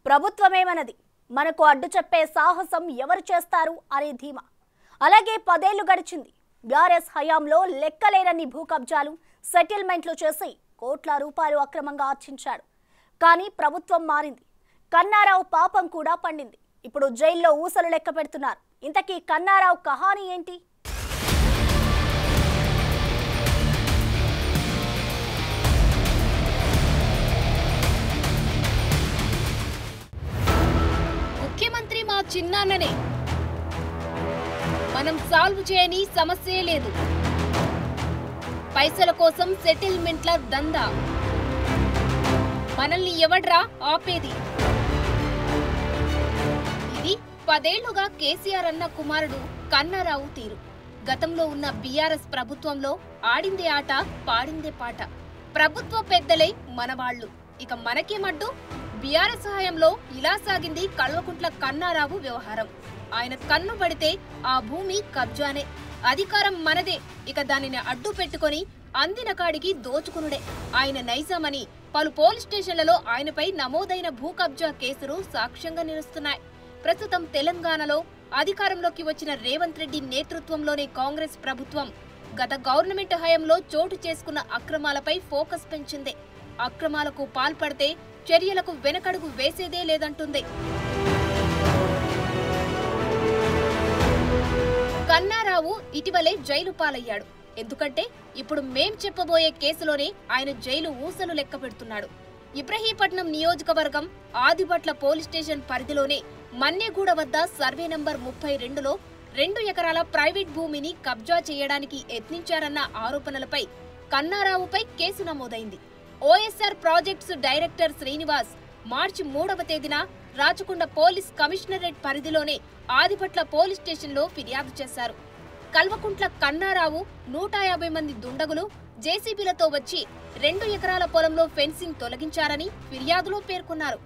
ప్రభుత్వమేమన్నది మనకు అడ్డు చెప్పే సాహసం ఎవరు చేస్తారు అనే ధీమా అలాగే పదేళ్లు గడిచింది బీఆర్ఎస్ హయాంలో లెక్కలేనన్ని భూ కబ్జాలు సెటిల్మెంట్లు చేసి కోట్ల రూపాయలు అక్రమంగా ఆర్జించాడు కానీ ప్రభుత్వం మారింది కన్నారావు పాపం కూడా పండింది ఇప్పుడు జైల్లో ఊసలు లెక్క పెడుతున్నారు ఇంతకీ కన్నారావు కహాని ఏంటి ముఖ్యమంత్రి మా చిన్నాన్ననే మనం సాల్వ్ చేయని సమస్యే లేదు పైసల కోసం సెటిల్మెంట్ల దందా మనల్ని ఎవడ్రా ఆపేది ఇది పదేళ్లుగా కేసీఆర్ అన్న కుమారుడు కన్నారావు తీరు గతంలో ఉన్న బీఆర్ఎస్ ప్రభుత్వంలో ఆడిందే ఆట పాడిందే పాట ప్రభుత్వ పెద్దలే మనవాళ్లు ఇక మనకేమడ్డు బీఆర్ఎస్ సహాయంలో ఇలా సాగింది కల్వకుంట్ల కన్నారావు వ్యవహారం ఆయన కన్ను పడితే ఆ భూమి కబ్జానే అధికారం మనదే ఇక దానిని అడ్డు పెట్టుకొని అందిన కాడికి దోచుకునుడే ఆయన నైజామని పలు పోలీస్ స్టేషన్లలో ఆయనపై నమోదైన భూ కబ్జా కేసులు సాక్ష్యంగా నిలుస్తున్నాయి ప్రస్తుతం తెలంగాణలో అధికారంలోకి వచ్చిన రేవంత్ రెడ్డి నేతృత్వంలోని కాంగ్రెస్ ప్రభుత్వం గత గవర్నమెంట్ హయాంలో చోటు చేసుకున్న అక్రమాలపై ఫోకస్ పెంచింది అక్రమాలకు పాల్పడితే చర్యలకు వెనకడుగు వేసేదే లేదంటుంది కన్నారావు ఇటీవలే జైలు పాలయ్యాడు ఎందుకంటే ఇప్పుడు మేం చెప్పబోయే కేసులోనే ఆయన జైలు ఊసలు లెక్క పెడుతున్నాడు ఇబ్రహీపట్నం నియోజకవర్గం ఆదిబట్ల పోలీస్ స్టేషన్ పరిధిలోనే మన్నెగూడ వద్ద సర్వే నంబర్ ముప్పై రెండులో రెండు ఎకరాల ప్రైవేట్ భూమిని కబ్జా చేయడానికి యత్నించారన్న ఆరోపణలపై కన్నారావుపై కేసు నమోదైంది ఓఎస్ఆర్ ప్రాజెక్ట్స్ డైరెక్టర్ శ్రీనివాస్ మార్చి మూడవ తేదీన రాచకొండ పోలీస్ కమిషనరేట్ పరిధిలోనే ఆదిపట్ల పోలీస్ స్టేషన్లో ఫిర్యాదు చేశారు కల్వకుంట్ల కన్నారావు నూట యాభై మంది దుండగులు జేసీబీలతో వచ్చి రెండు ఎకరాల పొలంలో ఫెన్సింగ్ తొలగించారని ఫిర్యాదులో పేర్కొన్నారు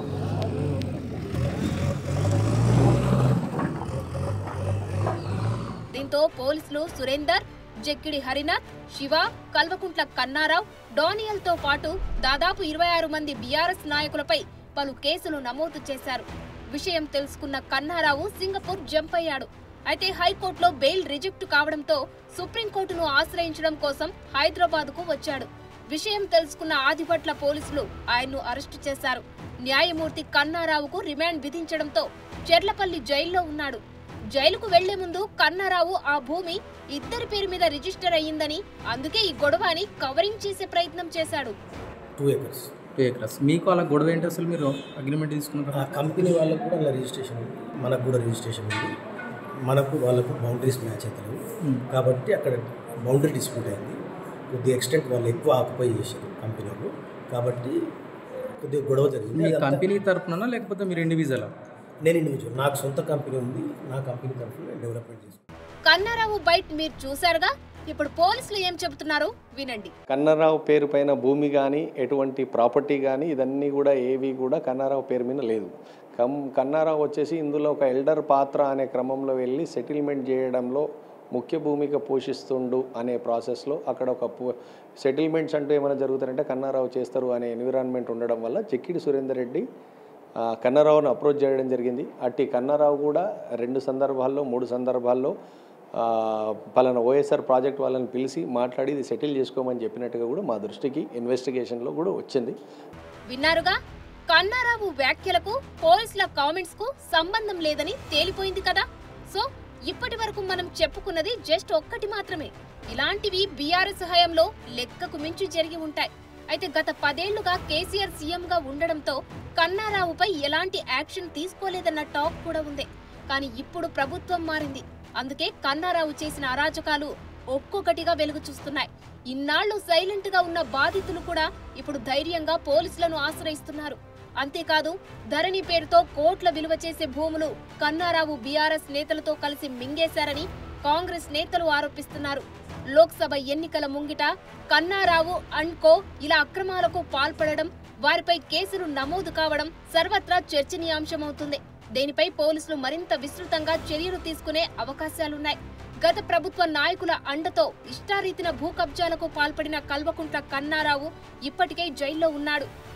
దీంతో పోలీసులు సురేందర్ జక్కిడి హరినాథ్ శివ కల్వకుంట్ల కన్నారావు డానియల్ తో పాటు దాదాపు ఇరవై ఆరు మంది బీఆర్ఎస్ నాయకులపై పలు కేసులు నమోదు చేశారు విషయం తెలుసుకున్న కన్నారావు సింగపూర్ జంప్ అయ్యాడు అయితే హైకోర్టులో బెయిల్ రిజెక్ట్ కావడంతో సుప్రీంకోర్టును ఆశ్రయించడం కోసం హైదరాబాద్ కు వచ్చాడు విషయం తెలుసుకున్న ఆదిపట్ల పోలీసులు ఆయన్ను అరెస్టు చేశారు న్యాయమూర్తి కన్నారావుకు రిమాండ్ విధించడంతో చెర్లపల్లి జైల్లో ఉన్నాడు జైలుకు వెళ్లే ముందు కన్నారావు ఆ భూమి ఇద్దరి పేరు మీద రిజిస్టర్ అయ్యిందని అందుకే ఈ గొడవ అని కవరింగ్ చేసే ప్రయత్నం చేశాడు టూ ఏకర్స్ టూ ఎకరాస్ మీకు అలా గొడవ ఏంటి అసలు మీరు అగ్రిమెంట్ ఆ తీసుకున్నారు కంపెనీ వాళ్ళకు కూడా అలా రిజిస్ట్రేషన్ ఉంది మనకు కూడా రిజిస్ట్రేషన్ ఉంది మనకు వాళ్ళకు బౌండరీస్ మ్యాచ్ అవుతాయి కాబట్టి అక్కడ బౌండరీ డిస్ప్యూట్ అయింది కొద్ది ఎక్స్టెంట్ వాళ్ళు ఎక్కువ ఆక్యుపై చేశారు కంపెనీ వాళ్ళు కాబట్టి కొద్దిగా గొడవ జరిగింది మీ అదంతా- కంపెనీ తరపున లేకపోతే మీరు ఇండివిజువల్ నేను ఇండివిజువల్ నాకు సొంత కంపెనీ ఉంది నా కంపెనీ తరఫున నేను డెవలప్మెంట్ చేసుకున్నాను కన్నారావు బైట్ మీరు చూశారుగా ఇప్పుడు పోలీసులు ఏం చెబుతున్నారో వినండి కన్నారావు పేరు పైన భూమి కానీ ఎటువంటి ప్రాపర్టీ కానీ ఇదన్నీ కూడా ఏవి కూడా కన్నారావు పేరు మీద లేదు కమ్ కన్నారావు వచ్చేసి ఇందులో ఒక ఎల్డర్ పాత్ర అనే క్రమంలో వెళ్ళి సెటిల్మెంట్ చేయడంలో ముఖ్య భూమిక పోషిస్తుండు అనే ప్రాసెస్లో అక్కడ ఒక సెటిల్మెంట్స్ అంటూ ఏమైనా జరుగుతారంటే కన్నారావు చేస్తారు అనే ఎన్విరాన్మెంట్ ఉండడం వల్ల చెక్కిడి సురేందర్ రెడ్డి ఆ, కన్నారావును అప్రోచ్ చేయడం జరిగింది అట్టి కన్నారావు కూడా రెండు సందర్భాల్లో మూడు సందర్భాల్లో ఆ, పలానా ఓఎస్ఆర్ ప్రాజెక్ట్ వాళ్ళని పిలిచి మాట్లాడి ఇది సెటిల్ చేసుకోమని చెప్పినట్టుగా కూడా మా దృష్టికి ఇన్వెస్టిగేషన్లో కూడా వచ్చింది విన్నారుగా కన్నారావు వ్యాఖ్యలకు పోలీసుల కామెంట్స్ కు సంబంధం లేదని తేలిపోయింది కదా సో ఇప్పటి వరకు మనం చెప్పుకున్నది జస్ట్ ఒక్కటి మాత్రమే ఇలాంటివి బీఆర్ఎస్ హయాంలో లెక్కకు మించి జరిగి ఉంటాయి అయితే గత పదేళ్లుగా కేసీఆర్ సీఎం గా ఉండడంతో కన్నారావుపై ఎలాంటి యాక్షన్ తీసుకోలేదన్న టాక్ కూడా ఉంది కానీ ఇప్పుడు ప్రభుత్వం మారింది అందుకే కన్నారావు చేసిన అరాచకాలు ఒక్కొక్కటిగా వెలుగు చూస్తున్నాయి ఇన్నాళ్లు సైలెంట్ గా ఉన్న బాధితులు కూడా ఇప్పుడు ధైర్యంగా పోలీసులను ఆశ్రయిస్తున్నారు అంతేకాదు ధరణి పేరుతో కోట్ల విలువ చేసే భూములు కన్నారావు బీఆర్ఎస్ నేతలతో కలిసి మింగేశారని కాంగ్రెస్ నేతలు ఆరోపిస్తున్నారు లోక్సభ ఎన్నికల ముంగిట కన్నారావు అండ్ కో ఇలా అక్రమాలకు పాల్పడడం వారిపై కేసులు నమోదు కావడం సర్వత్రా చర్చనీయాంశమవుతుంది దీనిపై పోలీసులు మరింత విస్తృతంగా చర్యలు తీసుకునే అవకాశాలున్నాయి గత ప్రభుత్వ నాయకుల అండతో ఇష్టారీతిన భూ కబ్జాలకు పాల్పడిన కల్వకుంట్ల కన్నారావు ఇప్పటికే జైల్లో ఉన్నాడు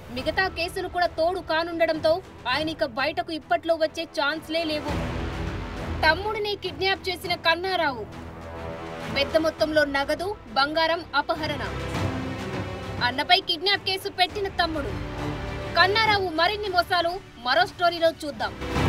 మిగతా కేసులు కూడా తోడు కానుండడంతో ఆయన ఇక బయటకు ఇప్పట్లో వచ్చే ఛాన్స్లే లేవు తమ్ముడిని కిడ్నాప్ చేసిన కన్నారావు పెద్ద మొత్తంలో నగదు బంగారం అపహరణ అన్నపై కిడ్నాప్ కేసు పెట్టిన తమ్ముడు కన్నారావు మరిన్ని మోసాలు మరో స్టోరీలో చూద్దాం